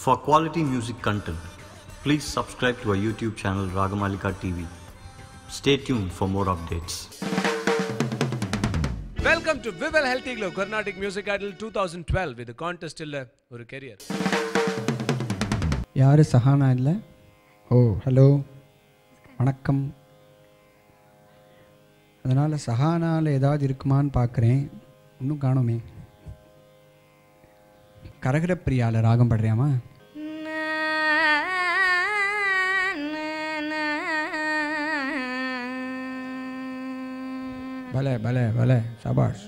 For quality music content, please subscribe to our YouTube channel Ragamalika TV. Stay tuned for more updates. Welcome to Vivel healthy glow Carnatic music idol two thousand twelve இது contest இல்லை ஒரு career யார் சஹானா இல்லை ஓ hello வணக்கம் அதனால் சஹானாவில் ஏதாவது இருக்குமான்னு பார்க்குறேன் இன்னும் காணோமே கரகரப்பிரியாவில் ராகம் படுறியாமா பல பல பல சபாஷ்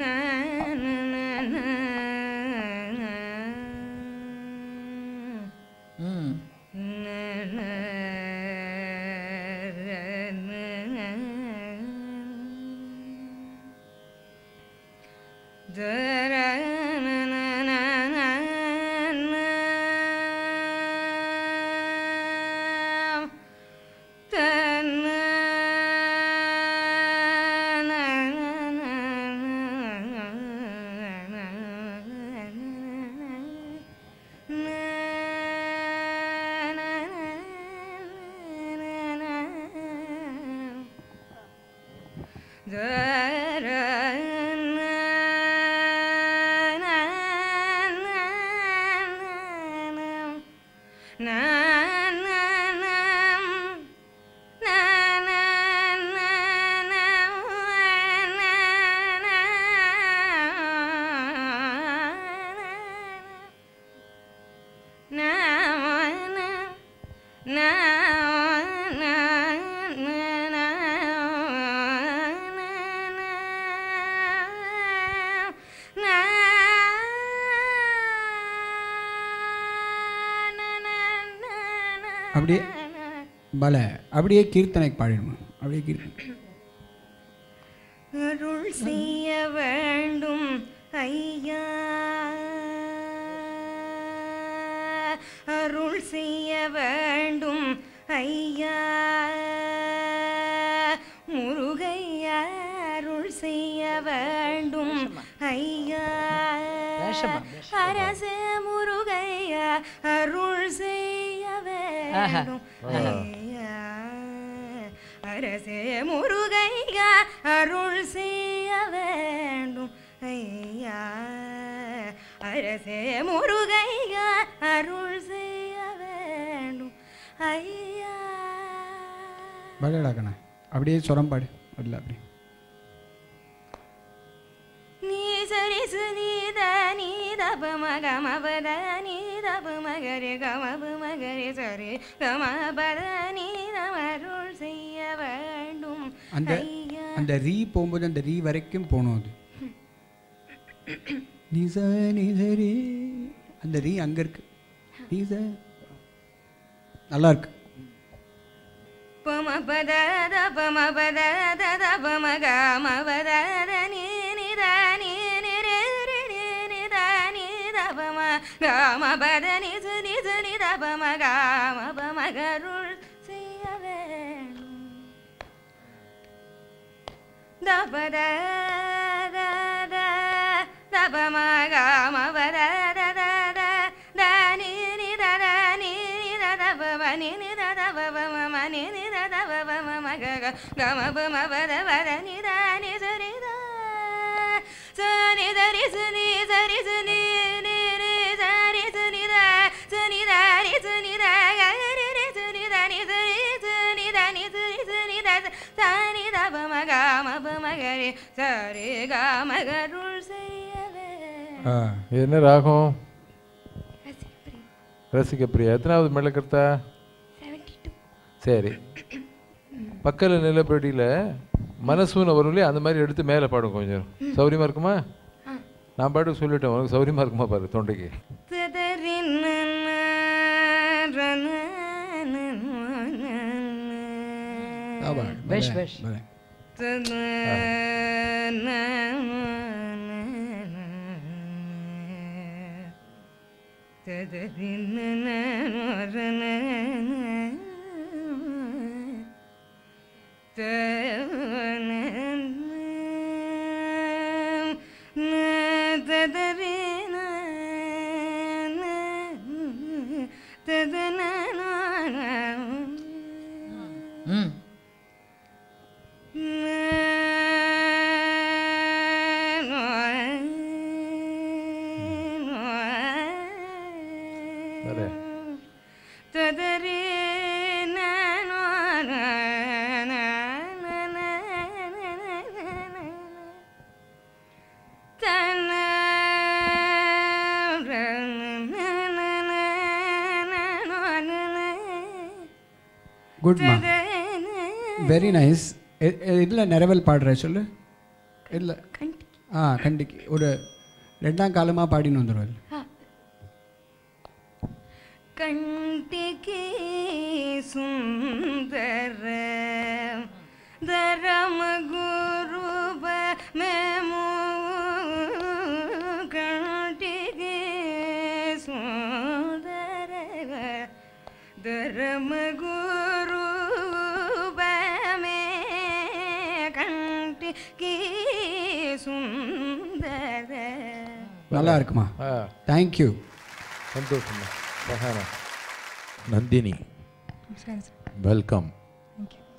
அப்படியே பல அப்படியே கீர்த்தனைக்கு பாடிடுமா அப்படியே கீர்த்தனை அருள் செய்ய வேண்டும் ஐயா அருள் செய்ய வேண்டும் ஐயா முருகையா அருள் செய்ய வேண்டும் ஐயா அரசே முருகையா அருள் செய்ய வேண்டும் ஐயா அரசே முருகையா அருள் செய்ய வேண்டும் ஐயா அரசே முருகையா அருள் செய்ய வேண்டும் ஐயா பலடா கண்ணா அப்படியே சுரம் பாடு இல்லை அப்படி நீ சரி சுனீத நீத பம கம பத நீத பமகரி கம பமகரி சரி கம பத நீத அருள் செய்ய வேண்டும் அந்த ஐயா அந்த ரீ போகும்போது அந்த ரீ வரைக்கும் போகணும் அது நிச நிசரி அந்த ரீ அங்கே இருக்கு நிச நல்லா இருக்கு பம பத த பம பத த த பம கம பத த நீ நி த நீ நி ரி ரி நி நி த நீ த பம கம பத நி சு நி சு நி த பம கம பம கருள் செய்ய வேண்டும் த பத த த த பம கம பத த த த த நீ நி த த நீ நி த த பம நீ நி த த பம மம நீ நி த த பம மம க க கம பம பத பத நீ த நீ சு நி த சு நி த ரி சு நி ச ரி சு நி நி ரி ச ரி சு நி த சு நி த ரி சு நி த க ரி ரி சு நி த நீ சு ரி சு நி த நீ சு ரி சு நி த ச நி த பம க ம பம க ரி ச ரி க ம க ருள் செய்யவே ஆ இது என்ன ராகம் ரசிக்க பிரியா எத்தனாவது மெல்லக்கர்த்தா சரி பக்கத்தில் நிலப்படியில் மனசுன்னு வரும் இல்லையா அந்த மாதிரி எடுத்து மேலே பாடும் கொஞ்சம் சௌரியமாக இருக்குமா நான் பாட்டுக்கு சொல்லிட்டேன் உனக்கு சௌரியமாக இருக்குமா பாரு தொண்டைக்கு சாபாஷ் பெஷ், பலே, பெஷ். பலே. ததரி அரே. ததரி குட்மா வெரி நைஸ் இதில் நிறவல் பாடுற சொல்லு இல்லை ஆ கண்டிக்கு ஒரு ரெண்டாம் காலமாக பாடின்னு வந்துடுவாள் ಕಂಟಿಗೆ ಸುಂದರ ಧರಮ ಗುರುಬ ಮೇಮು ಕಂಟಿಗೆ ಸುಂದರ ಧರಮ ಗುರುಬ ಮೇ ಕಂಟಿಗೆ ಸುಂದರ நல்லா இருக்குமா ஆ தேங்க்யூ சந்தோஷமா சஹானா நந்தினி ಸರಿ ಸರ್ வெல்கம் ಥ್ಯಾಂಕ್ ಯು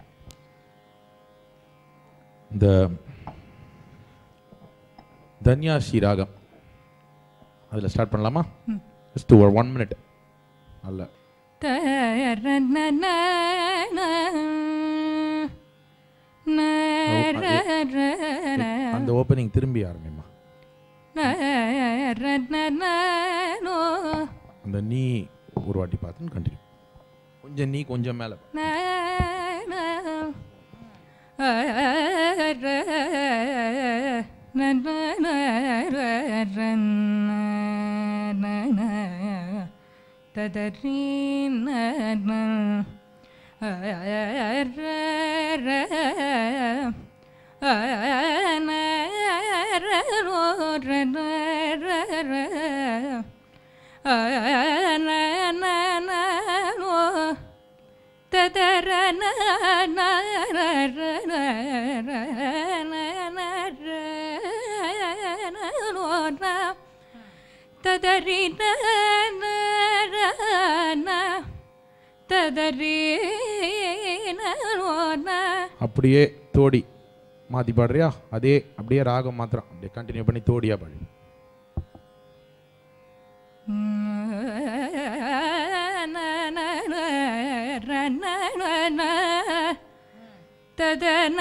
இந்த தன்யாஷி ராகம் அதில் ஸ்டார்ட் பண்ணலாமா ஜஸ்ட் ஒரு ஒன் மினிட் அல்ல அந்த ஓப்பனிங் திரும்பி ஆரம்பிமா அந்த நீ ஒரு வாட்டி பார்த்துன்னு கண்டினியூ கொஞ்சம் நீ கொஞ்சம் மேலே ததறி ததறி அப்படியே தோடி மாற்றி பாடுறியா அதே அப்படியே ராகம் மாத்திரம் அப்படியே கண்டினியூ பண்ணி தோடியா பாடு ததன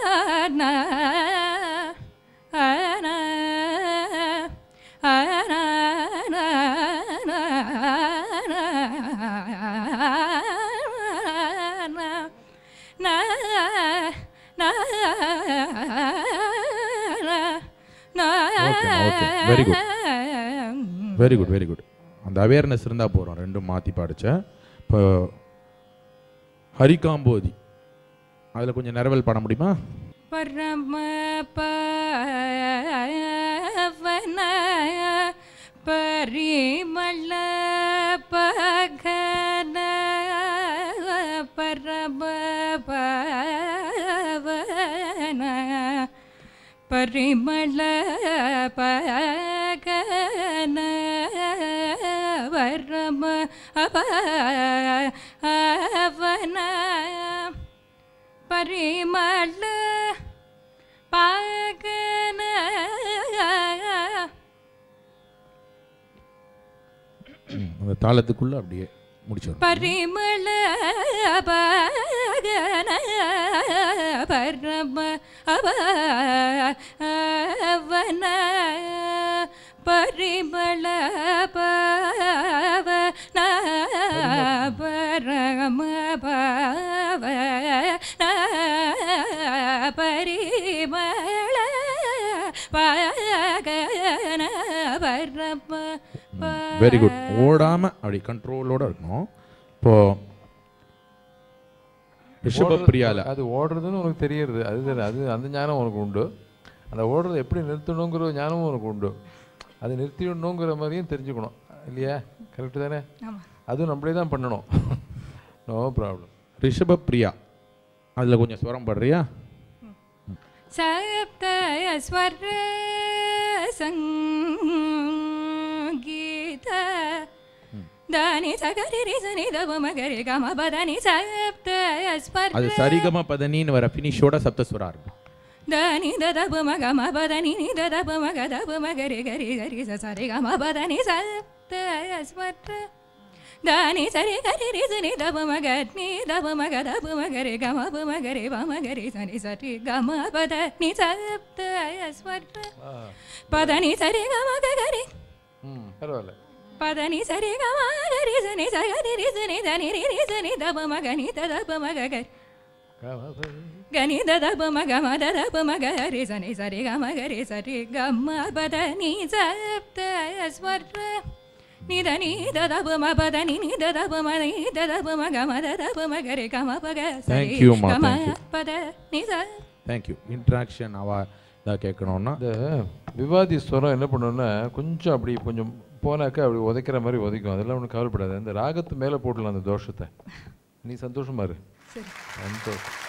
okay okay very good very good very good அந்த அவேர்னஸ் இருந்தால் போகிறோம் ரெண்டும் மாற்றி பாடிச்சேன் இப்போ ஹரிகாம்போதி அதில் கொஞ்சம் நிறவல் பாட முடியுமா பரம பவன பரிமள பகன பரம பவன பரிமள பகன பரம அவன பரிமள பாகன அந்த தாளத்துக்குள்ளே அப்படியே முடிச்சிடும் பரிமள பாகன பரம அவன பரிமள பவன பரம பவன பரிமள பாகன பரம வெரி குட் ஓடாமல் அப்படி கண்ட்ரோலோட இருக்கணும் இப்போ ரிஷப பிரியால அது ஓடுறதுன்னு உனக்கு தெரியறது அது தெரி- அது அந்த ஞானம் உனக்கு உண்டு அந்த ஓடுறதை எப்படி நிறுத்தணுங்கிற ஞானமும் உனக்கு உண்டு அது நிறுத்திடணுங்கிற மாதிரியும் தெரிஞ்சுக்கணும் இல்லையா கரெக்டு தானே ஆமா. அதுவும் நம்மளே தான் பண்ணணும் நோ ப்ராப்ளம் ரிஷப பிரியா அதில் கொஞ்சம் ஸ்வரம் பாடுறியா சப்த ஸ்வர சங்கீத தானி சகரி ரிசனி தவ மகரி கம பதனி சப்த ஸ்வர அது சரிகம பதனின்னு வர ஃபினிஷோட சப்தஸ்வரா இருக்கும் தானி ததப மகம பதனி நி ததப மக தப மகரி கரி கரி ச சரி கம பதனி சப்த ஸ்வர దాని సరి గరి రి సని దబ మగ ని దబ మగ దబ మగ రే గమ బ మగ రే బ మగ రే సని సరి గమ పద ని సప్త స్వర పద ని సరి గమ గ గరి ம் பரவாயில்ல పద ని సరి గమ గరి సని సగరి రి సని దని రి రి సని దబ మగ ని దబ మగ గరి గని దదబ మగ మద దబ మగ రి సని సరి గమ గరి సరి గమ పద ని సప్త స్వర ని దని దదబ మ పద ని ని దదబ మ ని దదబ మగ మద దబ మగ రి గమ పగ సరి Thank you, Ma. గమ Thank you. పద ని స தேங்க்யூ இன்ட்ராக்ஷன் அவ இதாக கேட்கணுன்னா இந்த விவாதி ஸ்வரம் என்ன பண்ணுன்னா கொஞ்சம் அப்படி கொஞ்சம் போனாக்கா அப்படி உதைக்கிற மாதிரி உதைக்கும் அதெல்லாம் ஒன்றும் கவலைப்படாது அந்த ராகத்து மேலே போடலாம் அந்த தோஷத்தை நீ சந்தோஷமா இரு சந்தோஷம்